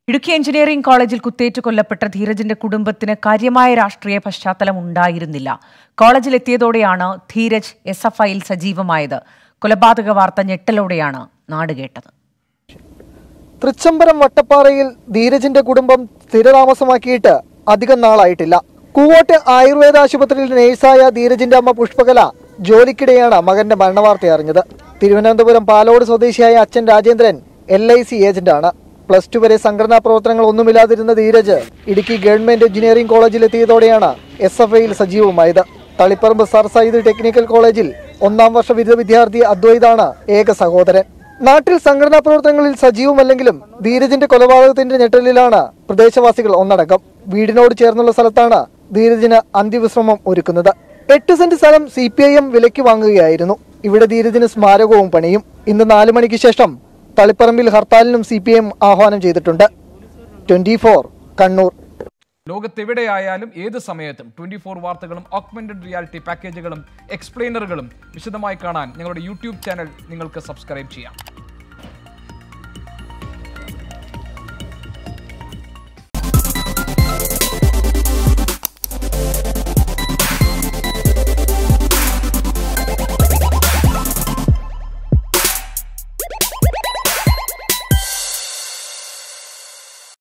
Idukki engineering കോളേജിൽ കുത്തേറ്റ് കൊല്ലപ്പെട്ട ധീരജിന്റെ കുടുംബത്തിന് കാര്യമായ രാഷ്ട്രീയ പശ്ചാത്തലം ഉണ്ടായിരുന്നില്ല കോളേജിലെത്തിയതോടെയാണ് ധീരജ് എസ് എഫ് ഐയിൽ സജീവമായത് കൊലപാതക വാർത്ത ഞെട്ടലോടെയാണ് നാട് കേട്ടത് തൃച്ചംബരം വട്ടപ്പാറയിൽ ധീരജിന്റെ കുടുംബം സ്ഥിരതാമസമാക്കിയിട്ട് അധികം നാളായിട്ടില്ല കൂവോട്ട് ആയുർവേദ ആശുപത്രിയിൽ നേഴ്സായ ധീരജിന്റെ അമ്മ പുഷ്പകല ജോലിക്കിടെയാണ് മകന്റെ മരണവാർത്ത അറിഞ്ഞത് തിരുവനന്തപുരം പാലോട് സ്വദേശിയായ അച്ഛൻ രാജേന്ദ്രൻ എൽ ഐ സി ഏജന്റാണ് പ്ലസ് ടു വരെ സംഘടനാ പ്രവർത്തനങ്ങൾ ഒന്നുമില്ലാതിരുന്ന ധീരജ് ഇടുക്കി ഗവൺമെന്റ് എഞ്ചിനീയറിംഗ് കോളേജിൽ എത്തിയതോടെയാണ് എസ് എഫ് ഐയിൽ സജീവമായത് തളിപ്പറമ്പ് സർ സയ്യിദ് ടെക്നിക്കൽ കോളേജിൽ ഒന്നാം വർഷ ബിരുദ വിദ്യാർത്ഥി അദ്വൈതാണ് ഏക സഹോദരൻ നാട്ടിൽ സംഘടനാ പ്രവർത്തനങ്ങളിൽ സജീവമല്ലെങ്കിലും ധീരജിന്റെ കൊലപാതകത്തിന്റെ ഞെട്ടലിലാണ് പ്രദേശവാസികൾ ഒന്നടക്കം വീടിനോട് ചേർന്നുള്ള സ്ഥലത്താണ് ധീരജിന് അന്ത്യവിശ്രമം ഒരുക്കുന്നത് എട്ട് സെന്റ് സ്ഥലം സി പി ഐ എം വിലയ്ക്ക് വാങ്ങുകയായിരുന്നു ഇവിടെ ധീരജിന് സ്മാരകവും പണിയും ഇന്ന് നാല് മണിക്ക് ശേഷം തളിപ്പറമ്പിൽ ഹർത്താലിനും സി പി എം ആഹ്വാനം ചെയ്തിട്ടുണ്ട് ട്വന്റി ഫോർ കണ്ണൂർ ലോകത്തെവിടെയായാലും ഏത് സമയത്തും ട്വന്റി ഫോർ വാർത്തകളും ഓഗ്മെന്റഡ് റിയാലിറ്റി പാക്കേജുകളും എക്സ്പ്ലെയിനറുകളും വിശദമായി കാണാൻ ഞങ്ങളുടെ യൂട്യൂബ് ചാനൽ നിങ്ങൾക്ക് സബ്സ്ക്രൈബ് ചെയ്യാം